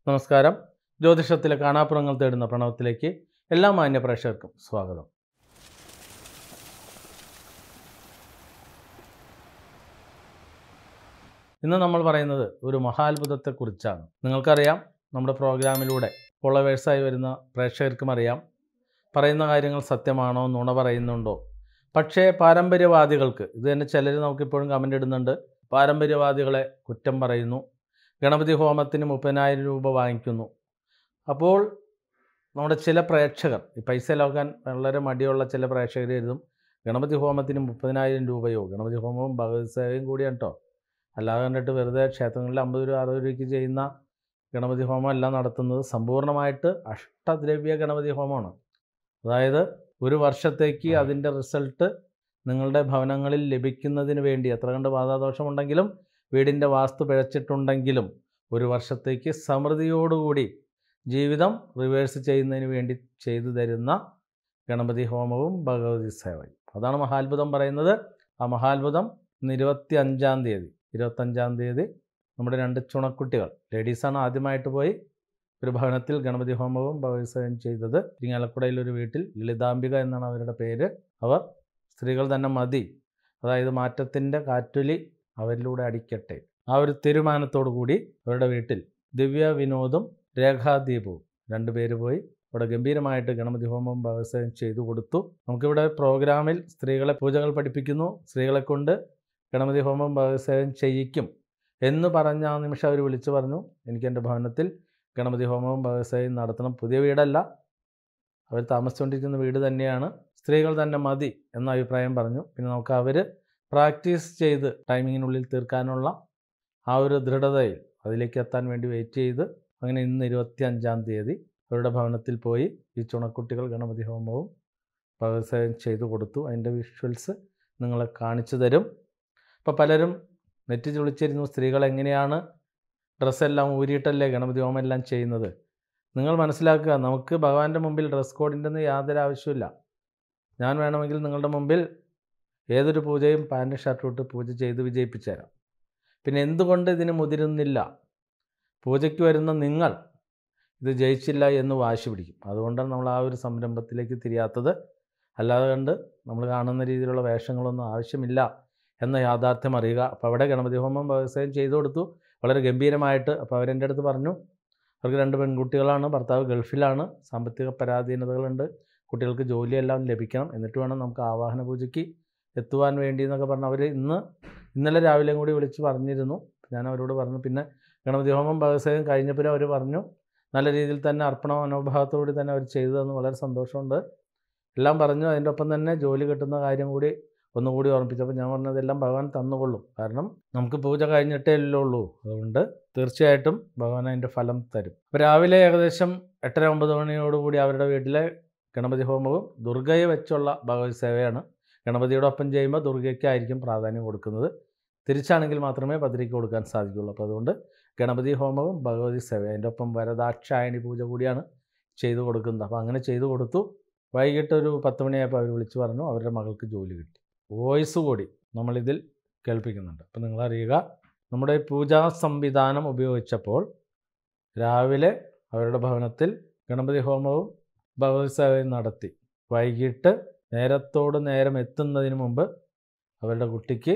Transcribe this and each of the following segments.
നമസ്കാരം ജ്യോതിഷത്തിലെ കാണാപ്പുറങ്ങൾ തേടുന്ന പ്രണവത്തിലേക്ക് എല്ലാ മാന്യ പ്രേക്ഷകർക്കും സ്വാഗതം ഇന്ന് നമ്മൾ പറയുന്നത് ഒരു മഹാത്ഭുതത്തെക്കുറിച്ചാണ് നിങ്ങൾക്കറിയാം നമ്മുടെ പ്രോഗ്രാമിലൂടെ ഫോളോവേഴ്സായി വരുന്ന പ്രേക്ഷകർക്കും അറിയാം പറയുന്ന കാര്യങ്ങൾ സത്യമാണോ നുണ പറയുന്നുണ്ടോ പക്ഷേ പാരമ്പര്യവാദികൾക്ക് ഇത് തന്നെ ചിലർ നമുക്കിപ്പോഴും കമൻ്റ് ഇടുന്നുണ്ട് പാരമ്പര്യവാദികളെ കുറ്റം പറയുന്നു ഗണപതി ഹോമത്തിന് മുപ്പതിനായിരം രൂപ വാങ്ങിക്കുന്നു അപ്പോൾ നമ്മുടെ ചില പ്രേക്ഷകർ ഈ പൈസ ലോക്കാൻ വളരെ മടിയുള്ള ചില പ്രേക്ഷകർ എഴുതും ഗണപതി ഹോമത്തിന് മുപ്പതിനായിരം രൂപയോ ഗണപതി ഹോമവും ഭഗവത് സേവയും കൂടിയാണ് കേട്ടോ അല്ലാതെ കണ്ടിട്ട് വെറുതെ ക്ഷേത്രങ്ങളിൽ അമ്പത് രൂപ അറുപത് രൂപയ്ക്ക് ചെയ്യുന്ന ഗണപതി ഹോമം എല്ലാം നടത്തുന്നത് സമ്പൂർണ്ണമായിട്ട് അഷ്ടദ്രവ്യ ഗണപതി ഹോമമാണ് അതായത് ഒരു വർഷത്തേക്ക് അതിൻ്റെ റിസൾട്ട് നിങ്ങളുടെ ഭവനങ്ങളിൽ ലഭിക്കുന്നതിന് വേണ്ടി എത്ര കണ്ട് ബാധാദോഷമുണ്ടെങ്കിലും വീടിൻ്റെ വാസ്തു പിഴച്ചിട്ടുണ്ടെങ്കിലും ഒരു വർഷത്തേക്ക് സമൃദ്ധിയോടുകൂടി ജീവിതം റിവേഴ്സ് ചെയ്യുന്നതിന് വേണ്ടി ചെയ്തു തരുന്ന ഗണപതി ഹോമവും ഭഗവതി സേവയും അതാണ് മഹാത്ഭുതം പറയുന്നത് ആ മഹാത്ഭുതം ഇന്ന് ഇരുപത്തി അഞ്ചാം തീയതി ഇരുപത്തഞ്ചാം തീയതി നമ്മുടെ രണ്ട് ചുണക്കുട്ടികൾ ലേഡീസാണ് ആദ്യമായിട്ട് പോയി ഒരു ഭവനത്തിൽ ഗണപതി ഹോമവും ഭഗവതി സേവയും ചെയ്തത് ഇരിങ്ങാലക്കുടയിൽ ഒരു വീട്ടിൽ ലളിതാംബിക എന്നാണ് അവരുടെ പേര് അവർ സ്ത്രീകൾ തന്നെ മതി അതായത് മാറ്റത്തിൻ്റെ കാറ്റൊലി അവരിലൂടെ അടിക്കട്ടെ ആ ഒരു തീരുമാനത്തോടു കൂടി അവരുടെ വീട്ടിൽ ദിവ്യ വിനോദും രേഖാദീപവും രണ്ട് പേര് പോയി അവിടെ ഗംഭീരമായിട്ട് ഗണപതി ഹോമം വ്യവസായം ചെയ്തു കൊടുത്തു നമുക്കിവിടെ പ്രോഗ്രാമിൽ സ്ത്രീകളെ പൂജകൾ പഠിപ്പിക്കുന്നു സ്ത്രീകളെ കൊണ്ട് ഗണപതി ഹോമം വ്യവസായം ചെയ്യിക്കും എന്ന് പറഞ്ഞ ആ നിമിഷം അവർ വിളിച്ചു പറഞ്ഞു എനിക്ക് എൻ്റെ ഭവനത്തിൽ ഗണപതി ഹോമവും വ്യവസായം നടത്തണം പുതിയ വീടല്ല അവർ താമസിച്ചുകൊണ്ടിരിക്കുന്ന വീട് തന്നെയാണ് സ്ത്രീകൾ തന്നെ മതി എന്ന അഭിപ്രായം പറഞ്ഞു പിന്നെ നമുക്ക് അവർ പ്രാക്ടീസ് ചെയ്ത് ടൈമിങ്ങിനുള്ളിൽ തീർക്കാനുള്ള ആ ഒരു ദൃഢതയിൽ അതിലേക്ക് എത്താൻ വേണ്ടി വെയിറ്റ് ചെയ്ത് അങ്ങനെ ഇന്ന് ഇരുപത്തി അഞ്ചാം തീയതി അവരുടെ ഭവനത്തിൽ പോയി ഈ ചുണക്കുട്ടികൾ ഗണപതി ഹോമവും വ്യവസായം ചെയ്തു കൊടുത്തു അതിൻ്റെ വിഷ്വൽസ് നിങ്ങളെ കാണിച്ചു തരും അപ്പോൾ പലരും നെറ്റ് ചുളിച്ചിരുന്നു സ്ത്രീകൾ എങ്ങനെയാണ് ഡ്രസ്സെല്ലാം ഊരിയിട്ടല്ലേ ഗണപതി ഹോമം എല്ലാം ചെയ്യുന്നത് നിങ്ങൾ മനസ്സിലാക്കുക നമുക്ക് ഭഗവാന്റെ മുമ്പിൽ ഡ്രസ് കോഡിൻ്റെ ഒന്നും യാതൊരു ആവശ്യമില്ല ഞാൻ വേണമെങ്കിൽ നിങ്ങളുടെ മുമ്പിൽ ഏതൊരു പൂജയും പാൻറ് ഷർട്ട് ഇട്ട് പൂജ ചെയ്ത് വിജയിപ്പിച്ചു തരാം പിന്നെ എന്തുകൊണ്ട് ഇതിന് മുതിരുന്നില്ല പൂജയ്ക്ക് വരുന്ന നിങ്ങൾ ഇത് ജയിച്ചില്ല എന്ന് വാശി പിടിക്കും അതുകൊണ്ടാണ് നമ്മൾ ആ ഒരു സംരംഭത്തിലേക്ക് തിരിയാത്തത് അല്ലാതെ കണ്ട് നമ്മൾ കാണുന്ന രീതിയിലുള്ള വേഷങ്ങളൊന്നും ആവശ്യമില്ല എന്ന യാഥാർത്ഥ്യം അറിയുക അപ്പോൾ അവിടെ ഗണപതി ഹോമം വ്യവസായം ചെയ്തു കൊടുത്തു വളരെ ഗംഭീരമായിട്ട് അപ്പോൾ അവരെൻ്റെ അടുത്ത് പറഞ്ഞു അവർക്ക് രണ്ട് പെൺകുട്ടികളാണ് ഭർത്താവ് ഗൾഫിലാണ് സാമ്പത്തിക പരാധീനതകളുണ്ട് കുട്ടികൾക്ക് ജോലിയെല്ലാം ലഭിക്കണം എന്നിട്ട് വേണം നമുക്ക് ആവാഹന പൂജയ്ക്ക് എത്തുവാൻ വേണ്ടി എന്നൊക്കെ പറഞ്ഞ് അവർ ഇന്ന് ഇന്നലെ രാവിലെയും കൂടി വിളിച്ച് പറഞ്ഞിരുന്നു ഞാൻ അവരോട് പറഞ്ഞു പിന്നെ ഗണപതി ഹോമം വ്യവസായം കഴിഞ്ഞപ്പോൾ അവർ പറഞ്ഞു നല്ല രീതിയിൽ തന്നെ അർപ്പണ മനോഭാവത്തോടെ തന്നെ അവർ ചെയ്തതെന്ന് വളരെ സന്തോഷമുണ്ട് എല്ലാം പറഞ്ഞു അതിൻ്റെ ഒപ്പം തന്നെ ജോലി കിട്ടുന്ന കാര്യം കൂടി ഒന്നുകൂടി ഓർമ്മിപ്പിച്ചപ്പോൾ ഞാൻ പറഞ്ഞതെല്ലാം ഭഗവാൻ തന്നുകൊള്ളും കാരണം നമുക്ക് പൂജ കഴിഞ്ഞിട്ടേ അല്ലേ ഉള്ളൂ അതുകൊണ്ട് തീർച്ചയായിട്ടും ഭഗവാൻ അതിൻ്റെ ഫലം തരും അപ്പോൾ രാവിലെ ഏകദേശം എട്ടര ഒമ്പത് മണിയോടുകൂടി അവരുടെ വീട്ടിലെ ഗണപതി ഹോമവും ദുർഗയെ വെച്ചുള്ള ഭഗവത് സേവയാണ് ഗണപതിയോടൊപ്പം ചെയ്യുമ്പോൾ ദുർഗയ്ക്കായിരിക്കും പ്രാധാന്യം കൊടുക്കുന്നത് തിരിച്ചാണെങ്കിൽ മാത്രമേ ഭദ്രയ്ക്ക് കൊടുക്കാൻ സാധിക്കുള്ളൂ അപ്പോൾ അതുകൊണ്ട് ഗണപതി ഹോമവും ഭഗവതി സേവ അതിൻ്റെ ഒപ്പം വരദാക്ഷായണി പൂജ കൂടിയാണ് ചെയ്തു കൊടുക്കുന്നത് അപ്പോൾ അങ്ങനെ ചെയ്തു കൊടുത്തു വൈകിട്ട് ഒരു പത്ത് മണിയായപ്പോൾ അവർ വിളിച്ചു പറഞ്ഞു അവരുടെ മകൾക്ക് ജോലി കിട്ടി വോയിസ് കൂടി നമ്മളിതിൽ കേൾപ്പിക്കുന്നുണ്ട് അപ്പോൾ നിങ്ങളറിയുക നമ്മുടെ പൂജാ സംവിധാനം ഉപയോഗിച്ചപ്പോൾ രാവിലെ അവരുടെ ഭവനത്തിൽ ഗണപതി ഹോമവും ഭഗവതി സേവയും നടത്തി വൈകിട്ട് നേരത്തോട് നേരം എത്തുന്നതിന് മുമ്പ് അവരുടെ കുട്ടിക്ക്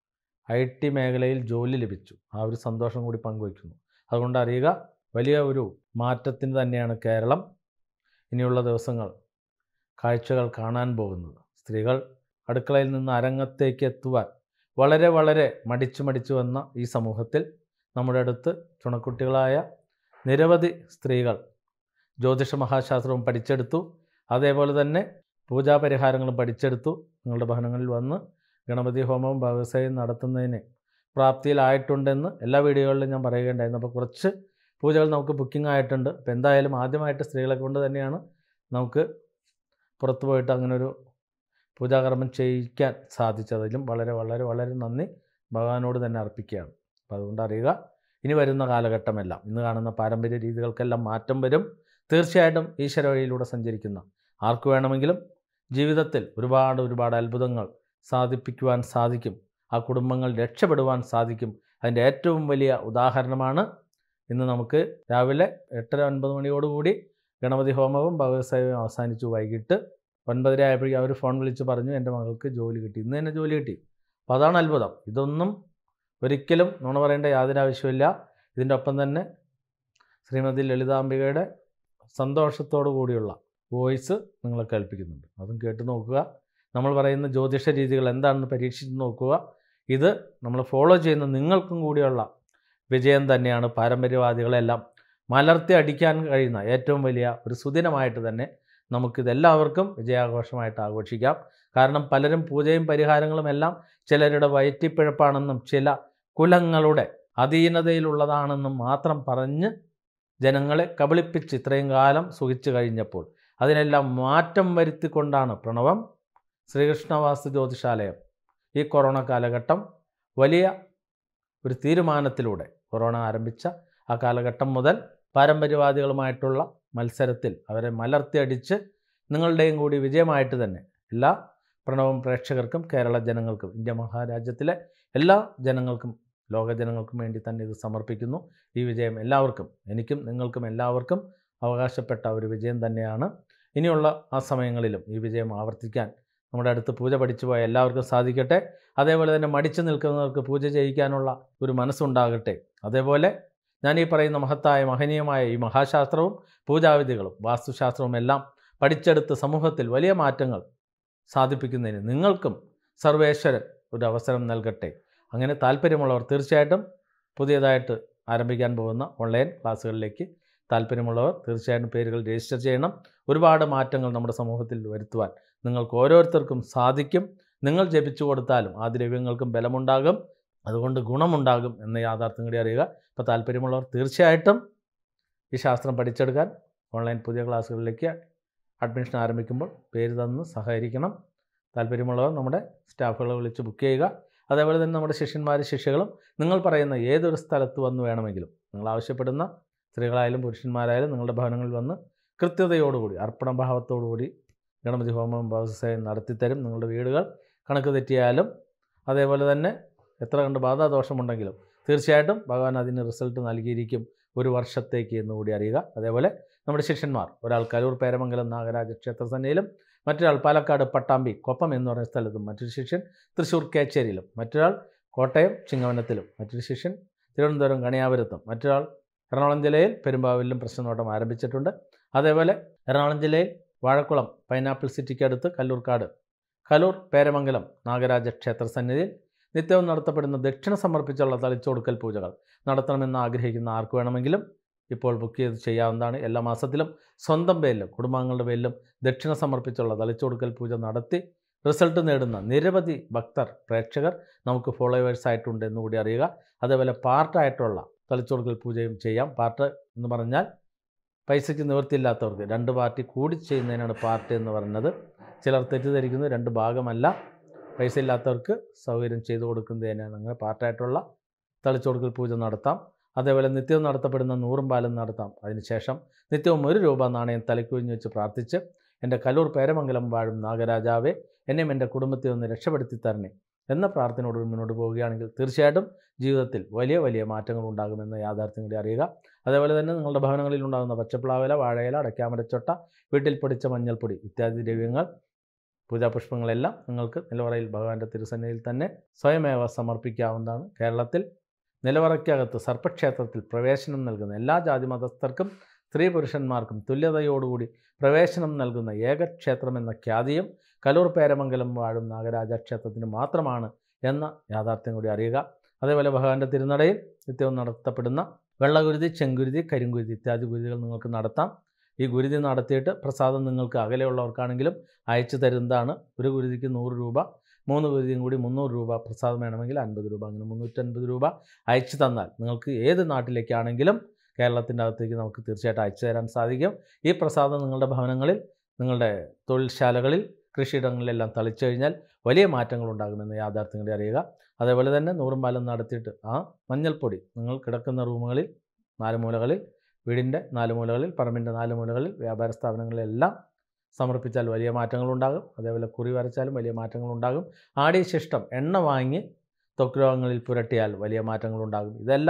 ഐ ടി മേഖലയിൽ ജോലി ലഭിച്ചു ആ ഒരു സന്തോഷം കൂടി പങ്കുവയ്ക്കുന്നു അതുകൊണ്ട് അറിയുക വലിയ ഒരു മാറ്റത്തിന് തന്നെയാണ് കേരളം ഇനിയുള്ള ദിവസങ്ങൾ കാഴ്ചകൾ കാണാൻ പോകുന്നത് സ്ത്രീകൾ അടുക്കളയിൽ നിന്ന് അരങ്ങത്തേക്ക് എത്തുവാൻ വളരെ വളരെ മടിച്ചു മടിച്ചു വന്ന ഈ സമൂഹത്തിൽ നമ്മുടെ അടുത്ത് ചുണക്കുട്ടികളായ നിരവധി സ്ത്രീകൾ ജ്യോതിഷ മഹാശാസ്ത്രവും പഠിച്ചെടുത്തു അതേപോലെ തന്നെ പൂജാപരിഹാരങ്ങളും പഠിച്ചെടുത്തു നിങ്ങളുടെ ഭവനങ്ങളിൽ വന്ന് ഗണപതി ഹോമവും വ്യവസായം നടത്തുന്നതിന് പ്രാപ്തിയിലായിട്ടുണ്ടെന്ന് എല്ലാ വീഡിയോകളിലും ഞാൻ പറയുകയുണ്ടായിരുന്നു അപ്പോൾ കുറച്ച് പൂജകൾ നമുക്ക് ബുക്കിംഗ് ആയിട്ടുണ്ട് അപ്പോൾ എന്തായാലും ആദ്യമായിട്ട് സ്ത്രീകളെ കൊണ്ട് തന്നെയാണ് നമുക്ക് പുറത്തു പോയിട്ട് അങ്ങനൊരു പൂജാകർമ്മം ചെയ്യിക്കാൻ സാധിച്ചതിലും വളരെ വളരെ വളരെ നന്ദി ഭഗവാനോട് തന്നെ അർപ്പിക്കുകയാണ് അപ്പോൾ അതുകൊണ്ട് അറിയുക ഇനി വരുന്ന കാലഘട്ടമെല്ലാം ഇന്ന് കാണുന്ന പാരമ്പര്യ രീതികൾക്കെല്ലാം മാറ്റം വരും തീർച്ചയായിട്ടും ഈശ്വര വഴിയിലൂടെ സഞ്ചരിക്കുന്ന ആർക്ക് വേണമെങ്കിലും ജീവിതത്തിൽ ഒരുപാട് ഒരുപാട് അത്ഭുതങ്ങൾ സാധിപ്പിക്കുവാൻ സാധിക്കും ആ കുടുംബങ്ങൾ രക്ഷപ്പെടുവാൻ സാധിക്കും അതിൻ്റെ ഏറ്റവും വലിയ ഉദാഹരണമാണ് ഇന്ന് നമുക്ക് രാവിലെ എട്ടര ഒൻപത് മണിയോടുകൂടി ഗണപതി ഹോമവും ഭഗവത്സേവയും അവസാനിച്ചു വൈകിട്ട് ഒൻപതര ആയപ്പോഴേക്കും അവർ ഫോൺ വിളിച്ച് പറഞ്ഞു എൻ്റെ മകൾക്ക് ജോലി കിട്ടി ഇന്ന് തന്നെ ജോലി കിട്ടി അപ്പോൾ അതാണ് അത്ഭുതം ഇതൊന്നും ഒരിക്കലും നുണ പറയേണ്ട യാതൊരു ആവശ്യമില്ല ഇതിൻ്റെ ഒപ്പം തന്നെ ശ്രീമതി ലളിതാംബികയുടെ സന്തോഷത്തോടു കൂടിയുള്ള വോയിസ് നിങ്ങളെ കേൾപ്പിക്കുന്നുണ്ട് അതും കേട്ട് നോക്കുക നമ്മൾ പറയുന്ന ജ്യോതിഷ രീതികൾ എന്താണെന്ന് പരീക്ഷിച്ച് നോക്കുക ഇത് നമ്മൾ ഫോളോ ചെയ്യുന്ന നിങ്ങൾക്കും കൂടിയുള്ള വിജയം തന്നെയാണ് പാരമ്പര്യവാദികളെല്ലാം മലർത്തി അടിക്കാൻ കഴിയുന്ന ഏറ്റവും വലിയ ഒരു സുദിനമായിട്ട് തന്നെ നമുക്കിതെല്ലാവർക്കും വിജയാഘോഷമായിട്ട് ആഘോഷിക്കാം കാരണം പലരും പൂജയും പരിഹാരങ്ങളും എല്ലാം ചിലരുടെ വയറ്റിപ്പിഴപ്പാണെന്നും ചില കുലങ്ങളുടെ അധീനതയിലുള്ളതാണെന്നും മാത്രം പറഞ്ഞ് ജനങ്ങളെ കബളിപ്പിച്ച് ഇത്രയും കാലം സുഖിച്ചു കഴിഞ്ഞപ്പോൾ അതിനെല്ലാം മാറ്റം വരുത്തിക്കൊണ്ടാണ് പ്രണവം ശ്രീകൃഷ്ണവാസ്തു ജ്യോതിഷാലയം ഈ കൊറോണ കാലഘട്ടം വലിയ ഒരു തീരുമാനത്തിലൂടെ കൊറോണ ആരംഭിച്ച ആ കാലഘട്ടം മുതൽ പാരമ്പര്യവാദികളുമായിട്ടുള്ള മത്സരത്തിൽ അവരെ മലർത്തിയടിച്ച് നിങ്ങളുടെയും കൂടി വിജയമായിട്ട് തന്നെ എല്ലാ പ്രണവം പ്രേക്ഷകർക്കും കേരള ജനങ്ങൾക്കും ഇന്ത്യ മഹാരാജ്യത്തിലെ എല്ലാ ജനങ്ങൾക്കും ലോക ജനങ്ങൾക്കും വേണ്ടി തന്നെ ഇത് സമർപ്പിക്കുന്നു ഈ വിജയം എല്ലാവർക്കും എനിക്കും നിങ്ങൾക്കും എല്ലാവർക്കും അവകാശപ്പെട്ട ഒരു വിജയം തന്നെയാണ് ഇനിയുള്ള ആ സമയങ്ങളിലും ഈ വിജയം ആവർത്തിക്കാൻ നമ്മുടെ അടുത്ത് പൂജ പഠിച്ചു പോയ എല്ലാവർക്കും സാധിക്കട്ടെ അതേപോലെ തന്നെ മടിച്ചു നിൽക്കുന്നവർക്ക് പൂജ ചെയ്യിക്കാനുള്ള ഒരു മനസ്സുണ്ടാകട്ടെ അതേപോലെ ഞാൻ ഈ പറയുന്ന മഹത്തായ മഹനീയമായ ഈ മഹാശാസ്ത്രവും പൂജാവിധികളും വാസ്തുശാസ്ത്രവും എല്ലാം പഠിച്ചെടുത്ത് സമൂഹത്തിൽ വലിയ മാറ്റങ്ങൾ സാധിപ്പിക്കുന്നതിന് നിങ്ങൾക്കും സർവേശ്വരൻ ഒരു അവസരം നൽകട്ടെ അങ്ങനെ താല്പര്യമുള്ളവർ തീർച്ചയായിട്ടും പുതിയതായിട്ട് ആരംഭിക്കാൻ പോകുന്ന ഓൺലൈൻ ക്ലാസ്സുകളിലേക്ക് താല്പര്യമുള്ളവർ തീർച്ചയായിട്ടും പേരുകൾ രജിസ്റ്റർ ചെയ്യണം ഒരുപാട് മാറ്റങ്ങൾ നമ്മുടെ സമൂഹത്തിൽ വരുത്തുവാൻ നിങ്ങൾക്ക് ഓരോരുത്തർക്കും സാധിക്കും നിങ്ങൾ ജപിച്ചു കൊടുത്താലും ആ ദ്രവ്യങ്ങൾക്കും ബലമുണ്ടാകും അതുകൊണ്ട് ഗുണമുണ്ടാകും എന്ന യാഥാർത്ഥ്യം കൂടി അറിയുക അപ്പോൾ താല്പര്യമുള്ളവർ തീർച്ചയായിട്ടും ഈ ശാസ്ത്രം പഠിച്ചെടുക്കാൻ ഓൺലൈൻ പുതിയ ക്ലാസ്സുകളിലേക്ക് അഡ്മിഷൻ ആരംഭിക്കുമ്പോൾ പേര് തന്ന് സഹകരിക്കണം താല്പര്യമുള്ളവർ നമ്മുടെ സ്റ്റാഫുകളെ വിളിച്ച് ബുക്ക് ചെയ്യുക അതേപോലെ തന്നെ നമ്മുടെ ശിഷ്യന്മാരും ശിഷ്യകളും നിങ്ങൾ പറയുന്ന ഏതൊരു സ്ഥലത്ത് വന്ന് വേണമെങ്കിലും നിങ്ങൾ ആവശ്യപ്പെടുന്ന സ്ത്രീകളായാലും പുരുഷന്മാരായാലും നിങ്ങളുടെ ഭവനങ്ങളിൽ വന്ന് കൃത്യതയോടുകൂടി അർപ്പണ ഭാവത്തോടുകൂടി ഗണപതി ഹോമം ഭവസേവം നടത്തിത്തരും നിങ്ങളുടെ വീടുകൾ കണക്ക് തെറ്റിയാലും അതേപോലെ തന്നെ എത്ര കണ്ട് ബാധാദോഷമുണ്ടെങ്കിലും തീർച്ചയായിട്ടും ഭഗവാൻ അതിന് റിസൾട്ട് നൽകിയിരിക്കും ഒരു വർഷത്തേക്ക് എന്നുകൂടി അറിയുക അതേപോലെ നമ്മുടെ ശിഷ്യന്മാർ ഒരാൾ കലൂർ പേരമംഗലം നാഗരാജ ക്ഷേത്ര സന്നയിലും മറ്റൊരാൾ പാലക്കാട് പട്ടാമ്പി കൊപ്പം എന്ന് പറയുന്ന സ്ഥലത്തും മറ്റൊരു ശിഷ്യൻ തൃശ്ശൂർ കേച്ചേരിയിലും മറ്റൊരാൾ കോട്ടയം ചിങ്ങവനത്തിലും മറ്റൊരു ശിഷ്യൻ തിരുവനന്തപുരം കണിയാപുരത്തും മറ്റൊരാൾ എറണാകുളം ജില്ലയിൽ പെരുമ്പാവൂരിലും പ്രശ്നനോട്ടം ആരംഭിച്ചിട്ടുണ്ട് അതേപോലെ എറണാകുളം ജില്ലയിൽ വാഴക്കുളം പൈനാപ്പിൾ സിറ്റിക്ക് അടുത്ത് കല്ലൂർക്കാട് കലൂർ പേരമംഗലം നാഗരാജ ക്ഷേത്ര സന്നിധിയിൽ നിത്യവും നടത്തപ്പെടുന്ന ദക്ഷിണ സമർപ്പിച്ചുള്ള തളിച്ചൊടുക്കൽ പൂജകൾ നടത്തണമെന്ന് ആഗ്രഹിക്കുന്ന ആർക്ക് വേണമെങ്കിലും ഇപ്പോൾ ബുക്ക് ചെയ്ത് ചെയ്യാവുന്നതാണ് എല്ലാ മാസത്തിലും സ്വന്തം പേരിലും കുടുംബാംഗങ്ങളുടെ പേരിലും ദക്ഷിണ സമർപ്പിച്ചുള്ള തളിച്ചൊടുക്കൽ പൂജ നടത്തി റിസൾട്ട് നേടുന്ന നിരവധി ഭക്തർ പ്രേക്ഷകർ നമുക്ക് ഫോളോവേഴ്സ് ആയിട്ടുണ്ട് എന്നുകൂടി അറിയുക അതേപോലെ പാർട്ടായിട്ടുള്ള തളിച്ചൊടുക്കൽ പൂജയും ചെയ്യാം പാർട്ട് എന്ന് പറഞ്ഞാൽ പൈസയ്ക്ക് നിവൃത്തിയില്ലാത്തവർക്ക് രണ്ട് പാർട്ടി കൂടി ചെയ്യുന്നതിനാണ് പാർട്ടി എന്ന് പറയുന്നത് ചിലർ തെറ്റിദ്ധരിക്കുന്നത് രണ്ട് ഭാഗമല്ല പൈസ ഇല്ലാത്തവർക്ക് സൗകര്യം ചെയ്തു കൊടുക്കുന്നതിനാണ് അങ്ങനെ പാർട്ടായിട്ടുള്ള തളിച്ചുകൊടുക്കൽ പൂജ നടത്താം അതേപോലെ നിത്യവും നടത്തപ്പെടുന്ന നൂറും പാലും നടത്താം അതിനുശേഷം നിത്യവും ഒരു രൂപ നാണയം തലക്കുഴിഞ്ഞ് വെച്ച് പ്രാർത്ഥിച്ച് എൻ്റെ കലൂർ പേരമംഗലം വാഴും നാഗരാജാവെ എന്നെയും എൻ്റെ കുടുംബത്തെ ഒന്ന് രക്ഷപ്പെടുത്തി തരണേ എന്ന പ്രാർത്ഥനയോട് മുന്നോട്ട് പോവുകയാണെങ്കിൽ തീർച്ചയായിട്ടും ജീവിതത്തിൽ വലിയ വലിയ മാറ്റങ്ങൾ ഉണ്ടാകുമെന്ന യാഥാർത്ഥ്യം കൂടി അറിയുക അതേപോലെ തന്നെ നിങ്ങളുടെ ഭവനങ്ങളിൽ ഉണ്ടാകുന്ന പച്ചപ്ലാവില വാഴയില അടയ്ക്കാമരച്ചൊട്ട വീട്ടിൽ പൊടിച്ച മഞ്ഞൾപ്പൊടി ഇത്യാദി ദ്രവ്യങ്ങൾ പൂജാപുഷ്പങ്ങളെല്ലാം നിങ്ങൾക്ക് നിലവറയിൽ ഭഗവാന്റെ തിരുസന്നിധിയിൽ തന്നെ സ്വയമേവ സമർപ്പിക്കാവുന്നതാണ് കേരളത്തിൽ നിലവറയ്ക്കകത്ത് സർപ്പക്ഷേത്രത്തിൽ പ്രവേശനം നൽകുന്ന എല്ലാ ജാതി മതസ്ഥർക്കും സ്ത്രീ പുരുഷന്മാർക്കും തുല്യതയോടുകൂടി പ്രവേശനം നൽകുന്ന ഏക ക്ഷേത്രം എന്ന ഖ്യാതിയും കലൂർ പേരമംഗലം വാഴും നാഗരാജ ക്ഷേത്രത്തിന് മാത്രമാണ് എന്ന യാഥാർത്ഥ്യം കൂടി അറിയുക അതേപോലെ ഭഗവാന്റെ തിരുനടയിൽ നിത്യവും നടത്തപ്പെടുന്ന വെള്ളഗുരുതി ചെങ്കുരുതി കരിങ്കുരുതി ഇത്യാദി ഗുരുതികൾ നിങ്ങൾക്ക് നടത്താം ഈ ഗുരുതി നടത്തിയിട്ട് പ്രസാദം നിങ്ങൾക്ക് അകലെയുള്ളവർക്കാണെങ്കിലും അയച്ചു തരുന്നതാണ് ഒരു ഗുരുതിക്ക് നൂറ് രൂപ മൂന്ന് ഗുരുതിയും കൂടി മുന്നൂറ് രൂപ പ്രസാദം വേണമെങ്കിൽ അൻപത് രൂപ അങ്ങനെ മുന്നൂറ്റൻപത് രൂപ അയച്ചു തന്നാൽ നിങ്ങൾക്ക് ഏത് നാട്ടിലേക്കാണെങ്കിലും കേരളത്തിൻ്റെ അകത്തേക്ക് നമുക്ക് തീർച്ചയായിട്ടും അയച്ചു തരാൻ സാധിക്കും ഈ പ്രസാദം നിങ്ങളുടെ ഭവനങ്ങളിൽ നിങ്ങളുടെ തൊഴിൽശാലകളിൽ കൃഷിയിടങ്ങളിലെല്ലാം തളിച്ചു കഴിഞ്ഞാൽ വലിയ മാറ്റങ്ങൾ ഉണ്ടാകുമെന്ന് യാഥാർത്ഥ്യം കൂടി അറിയുക അതേപോലെ തന്നെ നൂറും പാലം നടത്തിയിട്ട് ആ മഞ്ഞൾപ്പൊടി നിങ്ങൾ കിടക്കുന്ന റൂമുകളിൽ നാല് മൂലകളിൽ വീടിൻ്റെ നാല് മൂലകളിൽ പറമ്പിൻ്റെ നാല് മൂലകളിൽ വ്യാപാര സ്ഥാപനങ്ങളിലെല്ലാം സമർപ്പിച്ചാൽ വലിയ മാറ്റങ്ങളുണ്ടാകും അതേപോലെ കുറി വരച്ചാലും വലിയ മാറ്റങ്ങളുണ്ടാകും ആടിയ ശിഷ്ടം എണ്ണ വാങ്ങി ത്വക്ക് രോഗങ്ങളിൽ പുരട്ടിയാൽ വലിയ മാറ്റങ്ങളുണ്ടാകും ഇതെല്ലാം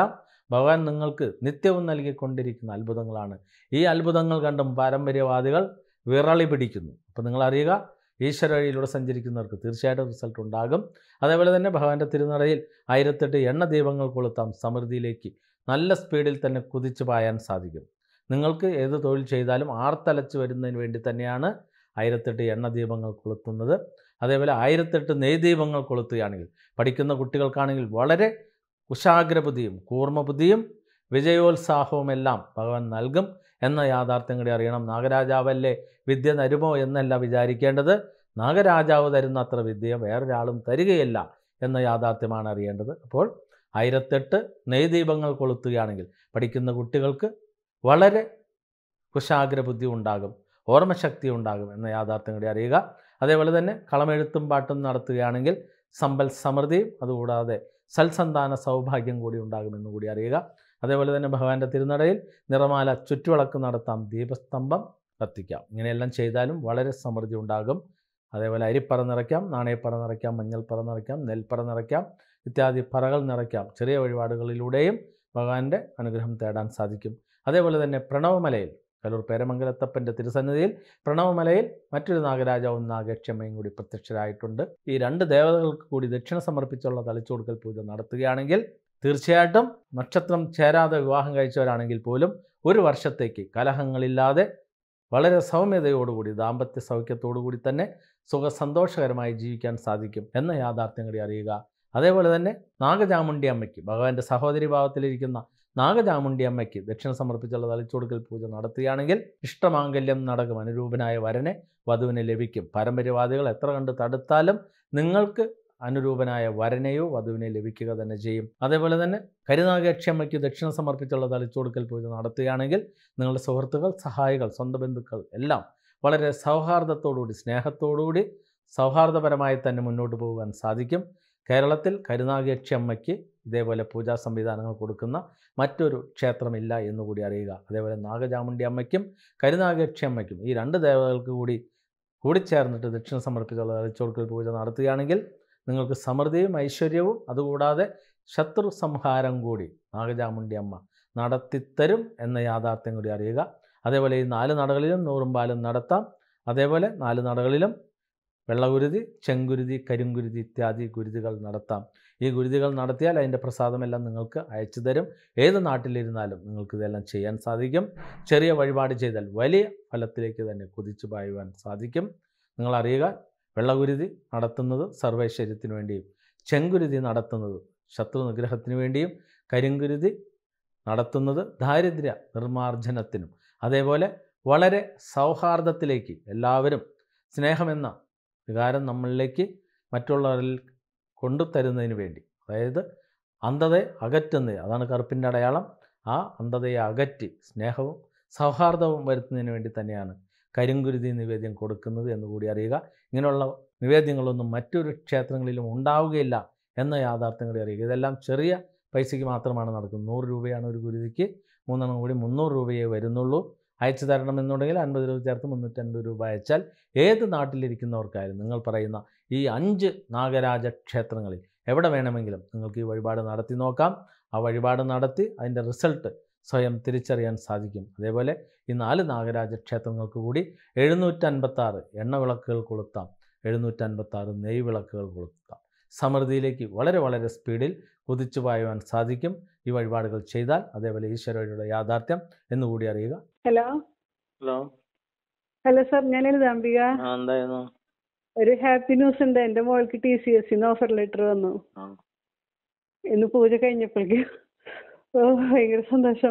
ഭഗവാൻ നിങ്ങൾക്ക് നിത്യവും നൽകിക്കൊണ്ടിരിക്കുന്ന അത്ഭുതങ്ങളാണ് ഈ അത്ഭുതങ്ങൾ കണ്ടും പാരമ്പര്യവാദികൾ വിറളി പിടിക്കുന്നു അപ്പോൾ നിങ്ങൾ അറിയുക ഈശ്വര വഴിയിലൂടെ സഞ്ചരിക്കുന്നവർക്ക് തീർച്ചയായിട്ടും റിസൾട്ട് ഉണ്ടാകും അതേപോലെ തന്നെ ഭഗവാന്റെ തിരുനടയിൽ ആയിരത്തെട്ട് എണ്ണ ദീപങ്ങൾ കൊളുത്താം സമൃദ്ധിയിലേക്ക് നല്ല സ്പീഡിൽ തന്നെ കുതിച്ചു പായാൻ സാധിക്കും നിങ്ങൾക്ക് ഏത് തൊഴിൽ ചെയ്താലും ആർത്തലച്ച് വരുന്നതിന് വേണ്ടി തന്നെയാണ് ആയിരത്തെട്ട് എണ്ണ ദീപങ്ങൾ കൊളുത്തുന്നത് അതേപോലെ ആയിരത്തെട്ട് നെയ്ദീപങ്ങൾ കൊളുത്തുകയാണെങ്കിൽ പഠിക്കുന്ന കുട്ടികൾക്കാണെങ്കിൽ വളരെ കുശാഗ്രബുദ്ധിയും കൂർമ്മബുദ്ധിയും വിജയോത്സാഹവും എല്ലാം ഭഗവാൻ നൽകും എന്ന യാഥാർത്ഥ്യം കൂടി അറിയണം നാഗരാജാവല്ലേ വിദ്യ തരുമോ എന്നല്ല വിചാരിക്കേണ്ടത് നാഗരാജാവ് തരുന്ന അത്ര വിദ്യ വേറൊരാളും തരികയില്ല എന്ന യാഥാർത്ഥ്യമാണ് അറിയേണ്ടത് അപ്പോൾ ആയിരത്തെട്ട് നെയ്ദീപങ്ങൾ കൊളുത്തുകയാണെങ്കിൽ പഠിക്കുന്ന കുട്ടികൾക്ക് വളരെ കുശാഗ്രബുദ്ധി ഉണ്ടാകും ഓർമ്മശക്തി ഉണ്ടാകും എന്ന യാഥാർത്ഥ്യം കൂടി അറിയുക അതേപോലെ തന്നെ കളമെഴുത്തും പാട്ടും നടത്തുകയാണെങ്കിൽ സമ്പൽ സമൃദ്ധിയും അതുകൂടാതെ സൽസന്താന സൗഭാഗ്യം കൂടി ഉണ്ടാകുമെന്ന് കൂടി അറിയുക അതേപോലെ തന്നെ ഭഗവാന്റെ തിരുനടയിൽ നിറമാല ചുറ്റുവിളക്ക് നടത്താം ദീപസ്തംഭം കത്തിക്കാം ഇങ്ങനെയെല്ലാം ചെയ്താലും വളരെ സമൃദ്ധി ഉണ്ടാകും അതേപോലെ അരിപ്പറ നിറയ്ക്കാം നാണയപ്പറ നിറയ്ക്കാം മഞ്ഞൾപ്പറ നിറയ്ക്കാം നെൽപ്പറ നിറയ്ക്കാം ഇത്യാദി പറകൾ നിറയ്ക്കാം ചെറിയ വഴിപാടുകളിലൂടെയും ഭഗവാന്റെ അനുഗ്രഹം തേടാൻ സാധിക്കും അതേപോലെ തന്നെ പ്രണവമലയിൽ കലൂർ പേരമംഗലത്തപ്പൻ്റെ തിരുസന്നിധിയിൽ പ്രണവമലയിൽ മറ്റൊരു നാഗരാജാവും നാഗക്ഷമയും കൂടി പ്രത്യക്ഷരായിട്ടുണ്ട് ഈ രണ്ട് ദേവതകൾക്ക് കൂടി ദക്ഷിണ സമർപ്പിച്ചുള്ള തളിച്ചുകൊടുക്കൽ പൂജ നടത്തുകയാണെങ്കിൽ തീർച്ചയായിട്ടും നക്ഷത്രം ചേരാതെ വിവാഹം കഴിച്ചവരാണെങ്കിൽ പോലും ഒരു വർഷത്തേക്ക് കലഹങ്ങളില്ലാതെ വളരെ സൗമ്യതയോടുകൂടി ദാമ്പത്യ സൗഖ്യത്തോടുകൂടി തന്നെ സുഖസന്തോഷകരമായി ജീവിക്കാൻ സാധിക്കും എന്ന യാഥാർത്ഥ്യം കൂടി അറിയുക അതേപോലെ തന്നെ നാഗചാമുണ്ടി അമ്മയ്ക്ക് ഭഗവാന്റെ സഹോദരി ഭാവത്തിലിരിക്കുന്ന നാഗചാമുണ്ടി അമ്മയ്ക്ക് ദക്ഷിണ സമർപ്പിച്ചുള്ള തളിച്ചുകൊടുക്കൽ പൂജ നടത്തുകയാണെങ്കിൽ ഇഷ്ടമാംഗല്യം നടക്കും അനുരൂപനായ വരനെ വധുവിനെ ലഭിക്കും പാരമ്പര്യവാദികൾ എത്ര കണ്ട് തടുത്താലും നിങ്ങൾക്ക് അനുരൂപനായ വരനെയോ വധുവിനെ ലഭിക്കുക തന്നെ ചെയ്യും അതേപോലെ തന്നെ കരുനാഗക്ഷമ്മയ്ക്ക് ദക്ഷിണ സമർപ്പിച്ചുള്ള തളിച്ചുകൊടുക്കൽ പൂജ നടത്തുകയാണെങ്കിൽ നിങ്ങളുടെ സുഹൃത്തുക്കൾ സഹായികൾ സ്വന്തം ബന്ധുക്കൾ എല്ലാം വളരെ സൗഹാർദ്ദത്തോടുകൂടി സ്നേഹത്തോടുകൂടി സൗഹാർദ്ദപരമായി തന്നെ മുന്നോട്ട് പോകാൻ സാധിക്കും കേരളത്തിൽ കരുനാഗക്ഷി അമ്മയ്ക്ക് ഇതേപോലെ പൂജാ സംവിധാനങ്ങൾ കൊടുക്കുന്ന മറ്റൊരു ക്ഷേത്രമില്ല എന്നുകൂടി അറിയുക അതേപോലെ നാഗചാമുണ്ടി അമ്മയ്ക്കും കരുനാഗക്ഷി അമ്മയ്ക്കും ഈ രണ്ട് ദേവതകൾക്ക് കൂടി കൂടിച്ചേർന്നിട്ട് ദക്ഷിണ സമർപ്പിച്ചുള്ള തളിച്ചുകൊടുക്കൽ പൂജ നടത്തുകയാണെങ്കിൽ നിങ്ങൾക്ക് സമൃദ്ധിയും ഐശ്വര്യവും അതുകൂടാതെ ശത്രു സംഹാരം കൂടി നാഗചാമുണ്ടി അമ്മ നടത്തിത്തരും എന്ന യാഥാർത്ഥ്യം കൂടി അറിയുക അതേപോലെ ഈ നാല് നടകളിലും നൂറും പാലും നടത്താം അതേപോലെ നാല് നടകളിലും വെള്ളഗുരുതി ചെങ്കുരുതി കരിങ്കുരുതി ഇത്യാദി ഗുരുതികൾ നടത്താം ഈ ഗുരുതികൾ നടത്തിയാൽ അതിൻ്റെ പ്രസാദമെല്ലാം നിങ്ങൾക്ക് അയച്ചു തരും ഏത് നാട്ടിലിരുന്നാലും നിങ്ങൾക്ക് ഇതെല്ലാം ചെയ്യാൻ സാധിക്കും ചെറിയ വഴിപാട് ചെയ്താൽ വലിയ ഫലത്തിലേക്ക് തന്നെ കുതിച്ചു പായുവാൻ സാധിക്കും നിങ്ങൾ അറിയുക വെള്ളഗുരുതി നടത്തുന്നത് സർവൈശ്വര്യത്തിന് വേണ്ടിയും ചെങ്കുരുതി നടത്തുന്നത് ശത്രു നിഗ്രഹത്തിന് വേണ്ടിയും കരിങ്കുരുതി നടത്തുന്നത് ദാരിദ്ര്യ നിർമ്മാർജ്ജനത്തിനും അതേപോലെ വളരെ സൗഹാർദ്ദത്തിലേക്ക് എല്ലാവരും സ്നേഹമെന്ന വികാരം നമ്മളിലേക്ക് മറ്റുള്ളവരിൽ കൊണ്ടുതരുന്നതിന് വേണ്ടി അതായത് അന്ധതയെ അകറ്റുന്നത് അതാണ് കറുപ്പിൻ്റെ അടയാളം ആ അന്ധതയെ അകറ്റി സ്നേഹവും സൗഹാർദ്ദവും വരുത്തുന്നതിന് വേണ്ടി തന്നെയാണ് കരിങ്കുരുതി നിവേദ്യം കൊടുക്കുന്നത് എന്ന് കൂടി അറിയുക ഇങ്ങനെയുള്ള നിവേദ്യങ്ങളൊന്നും മറ്റൊരു ക്ഷേത്രങ്ങളിലും ഉണ്ടാവുകയില്ല എന്ന യാഥാർത്ഥ്യം കൂടി അറിയുക ഇതെല്ലാം ചെറിയ പൈസയ്ക്ക് മാത്രമാണ് നടക്കുന്നത് നൂറ് രൂപയാണ് ഒരു ഗുരുതിക്ക് മൂന്നെണ്ണം കൂടി മുന്നൂറ് രൂപയേ വരുന്നുള്ളൂ അയച്ചു തരണമെന്നുണ്ടെങ്കിൽ അൻപത് രൂപ ചേർത്ത് മുന്നൂറ്റൻപത് രൂപ അയച്ചാൽ ഏത് നാട്ടിലിരിക്കുന്നവർക്കായാലും നിങ്ങൾ പറയുന്ന ഈ അഞ്ച് നാഗരാജ ക്ഷേത്രങ്ങളിൽ എവിടെ വേണമെങ്കിലും നിങ്ങൾക്ക് ഈ വഴിപാട് നടത്തി നോക്കാം ആ വഴിപാട് നടത്തി അതിൻ്റെ റിസൾട്ട് സ്വയം തിരിച്ചറിയാൻ സാധിക്കും അതേപോലെ ഈ നാല് നാഗരാജ ക്ഷേത്രങ്ങൾക്ക് കൂടി എഴുന്നൂറ്റൻപത്താറ് എണ്ണ വിളക്കുകൾ കൊളുത്താം എഴുന്നൂറ്റൻപത്താറ് നെയ് വിളക്കുകൾ കൊളുത്താം സമൃദ്ധിയിലേക്ക് വളരെ വളരെ സ്പീഡിൽ കുതിച്ചു പായുവാൻ സാധിക്കും ഈ വഴിപാടുകൾ ചെയ്താൽ അതേപോലെ ഈശ്വരയുടെ യാഥാർത്ഥ്യം എന്നുകൂടി അറിയുക ഹലോ ഹലോ ഹലോ സാർ ഞാൻ ലളിതാംബിക എന്തായിരുന്നു ഒരു ഹാപ്പി ന്യൂസ് ഉണ്ട് എൻ്റെ മോൾക്ക് T C S offer letter വന്നു ആ. ഇന്ന് പൂജ കഴിഞ്ഞപ്പോഴേക്ക് ഓ ഭയങ്കര സന്തോഷം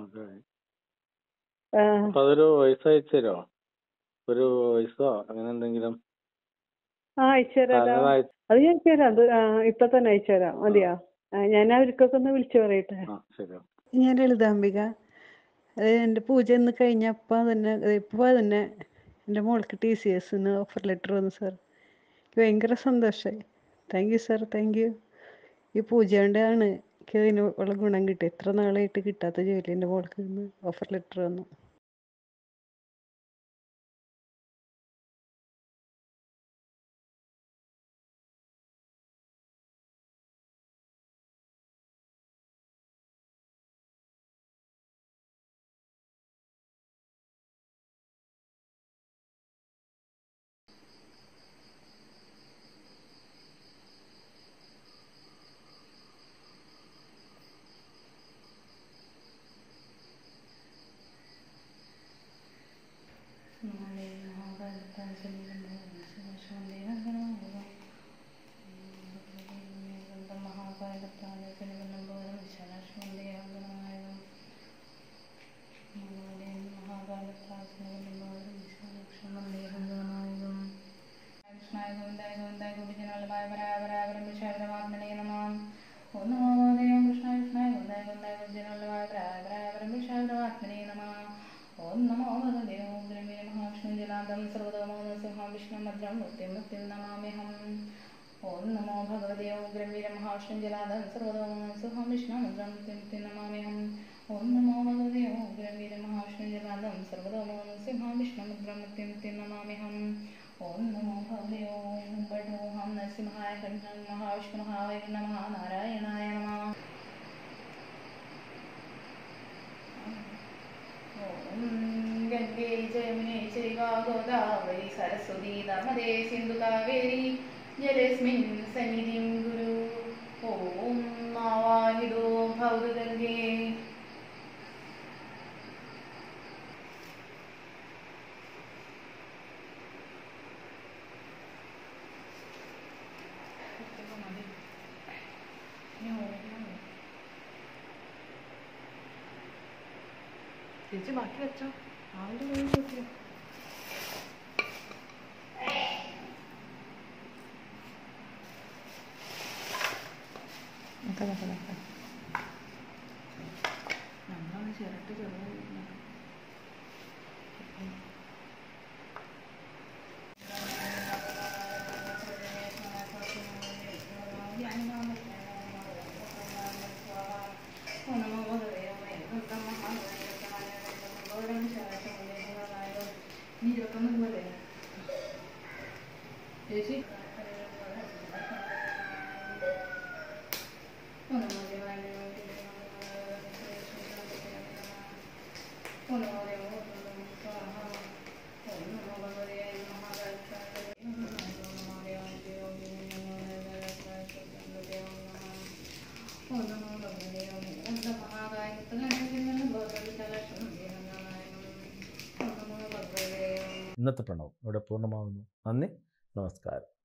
ആ, അപ്പൊ അതൊരു വോയിസ് അയച്ചു തരുമോ ഒരു വോയിസോ അങ്ങനെ എന്തെങ്കിലും ആ അയച്ചുതരാലോ അത് ഞാൻ അയച്ചുതരാം അത് ആ, ഇപ്പൊ തന്നെ അയച്ചുതരാം മതിയോ ആ, ഞാൻ അവർക്കൊക്കെ ഒന്ന് വിളിച്ചു പറയട്ടെ ശരി ഞാൻ ലളിതാംബിക അത് എൻ്റെ പൂജ ഇന്ന് കഴിഞ്ഞപ്പോൾ തന്നെ ഇപ്പോൾ തന്നെ എൻ്റെ മോൾക്ക് ടി സി എസിന് ഓഫർ ലെറ്റർ വന്നു സാർ എനിക്ക് ഭയങ്കര സന്തോഷമായി thank you sir thank you ഈ പൂജ കൊണ്ടാണ് എനിക്ക് അതിന് ഉള്ള ഗുണം കിട്ടി എത്ര നാളായിട്ട് കിട്ടാത്ത ജോലി എൻ്റെ മോൾക്ക് ഇന്ന് ഓഫർ ലെറ്റർ വന്നു ഓം നമോ ഭഗവതേ ഓം ദ്രവ്യ മഹാവിഷ്ണു ജലാന്തം സർവതോമോ സിംഹം വിഷ്ണു ഭദ്രം മൃത്യും മൃത്യും നമാമ്യഹം ഓം നമോ ഭഗവതേ ഓം ദ്രവ്യ മഹാവിഷ്ണു ജലാന്തം സർവതോമോ സിംഹം വിഷ്ണു ഭദ്രം മൃത്യും മൃത്യും നമാമ്യഹം ഓം നമോ ഭഗവതേ ഓം ദ്രവ്യ മഹാവിഷ്ണു ജലാന്തം സർവതോമോ സിംഹം വിഷ്ണു ഭദ്രം മൃത്യും മൃത്യും നമാമ്യഹം ഓം നമോ ഭഗവതേ ഓം ബഡോഹം നരസിംഹായ കണ്ഠം മഹാവിഷ്ണുഹായ നമഃ നാരായണായ നമഃ ഓം ഗംഗേ ജമുനേ ചൈവ ഗോദാവരി സരസ്വതി നർമ്മദേ സിന്ധു കാവേരി ജലസ്മിൻ സന്നിധിം ഗുരു ഓം മാവാഹിതോ ഭൗതു ഗംഗേ ചേച്ചി ബാക്കി വെച്ചോ ആളുടെ കയ്യിൽ വെച്ചോ നോക്കാം നോക്കാം നോക്കാം നമ്മളത് ചിരട്ട് ചെറുതായി ചേച്ചി ഇന്നത്തെ പ്രണവം ഇവിടെ പൂർണ്ണമാകുന്നു നന്ദി നമസ്കാരം